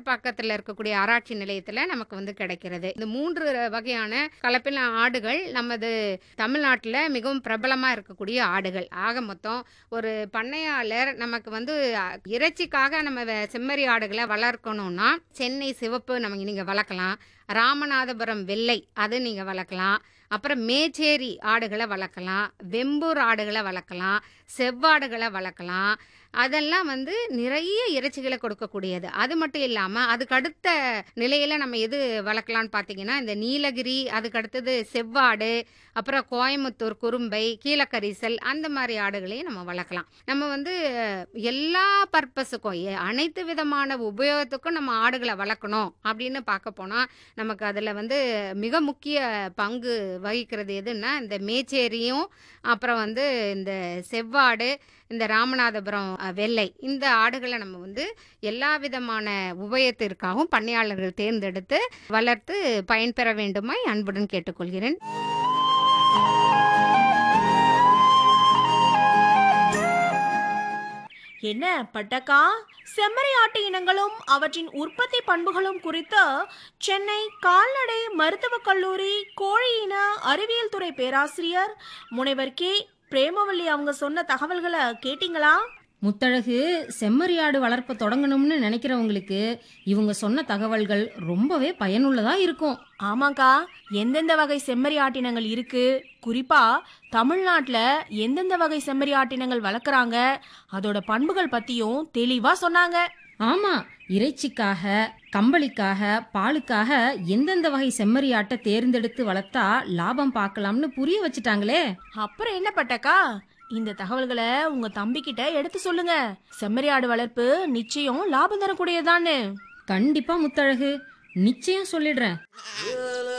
கீழ்ப்பாக்கத்தில் இருக்கக்கூடிய ஆராய்ச்சி நிலையத்தில் நமக்கு வந்து கிடைக்கிறது இந்த மூன்று வகையான கலப்பின ஆடுகள் நமது தமிழ்நாட்டில் மிகவும் பிரபலமாக இருக்கக்கூடிய ஆடுகள் ஆக மொத்தம் ஒரு பண்ணையாளர் நமக்கு வந்து அ, இறைச்சிக்காக நம்ம வெ- செம்மறி ஆடுகளை வளர்க்கணும்னா சென்னை சிவப்பு நம்ம நீங்கள் வளர்க்கலாம் ராமநாதபுரம் வெள்ளை அது நீங்கள் வளர்க்கலாம் அப்புறம் மேச்சேரி ஆடுகளை வளர்க்கலாம் வெம்பூர் ஆடுகளை வளர்க்கலாம் செவ்வாடுகளை வளர்க்கலாம் அதெல்லாம் வந்து நிறைய இறைச்சிகளை கொடுக்கக்கூடியது அது மட்டும் இல்லாமல் அதுக்கு அடுத்த நிலையில் நம்ம எது வளர்க்கலாம்னு பார்த்தீங்கன்னா இந்த நீலகிரி அதுக்கு அடுத்தது செவ்வாடு அப்புறம் கோயம்புத்தூர் குறும்பை கீழக்கரிசல் அந்த மாதிரி ஆடுகளையும் நம்ம வளர்க்கலாம் நம்ம வந்து அஹ், எல்லா பர்பஸுக்கும் எ- அனைத்து விதமான உபயோகத்துக்கும் நம்ம ஆடுகளை வளர்க்கணும் அப்படின்னு பார்க்க போனால் நமக்கு அதில் வந்து மிக முக்கிய பங்கு வகிக்கிறது எதுன்னா இந்த மேச்சேரியும் அப்புறம் வந்து இந்த செவ்வாடு இந்த ராமநாதபுரம் அஹ், வெள்ளை இந்த ஆடுகளை நம்ம வந்து எல்லா விதமான உபயத்திற்காகவும் பண்ணையாளர்கள் தேர்ந்தெடுத்து வளர்த்து பயன்பெற வேண்டுமாய் அன்புடன் கேட்டுக்கொள்கிறேன் என்ன பட்டக்கா செம்மறி ஆட்டு இனங்களும் அவற்றின் உற்பத்தி பண்புகளும் குறித்து சென்னை கால்நடை மருத்துவக் கல்லூரி கோழி இன அறிவியல் துறை பேராசிரியர் முனைவர் கே பிரேமவல்லி அவங்க சொன்ன தகவல்களை கேட்டிங்களா முத்தழகு செம்மறியாடு வளர்ப்ப தொடங்கணும்னு நினைக்கிறவங்களுக்கு இவங்க சொன்ன தகவல்கள் ரொம்பவே பயனுள்ளதா இருக்கும் ஆமாக்கா எந்தெந்த வகை செம்மறி ஆட்டினங்கள் இருக்கு குறிப்பா தமிழ்நாட்டுல எந்தெந்த வகை செம்மறி ஆட்டினங்கள் வளர்க்குறாங்க அதோட பண்புகள் பத்தியும் தெளிவா சொன்னாங்க ஆமா இறைச்சிக்காக கம்பளிக்காக பாலுக்காக எந்தெந்த வகை செம்மறியாட்டை தேர்ந்தெடுத்து வளர்த்தா லாபம் பார்க்கலாம்னு புரிய வச்சுட்டாங்களே அப்புறம் என்ன பட்டக்கா இந்த தகவல்களை உங்க தம்பி கிட்ட எடுத்து சொல்லுங்க செம்மறி ஆடு வளர்ப்பு நிச்சயம் லாபம் தரக்கூடியதான்னு கண்டிப்பா முத்தழகு நிச்சயம் சொல்லிடுறேன்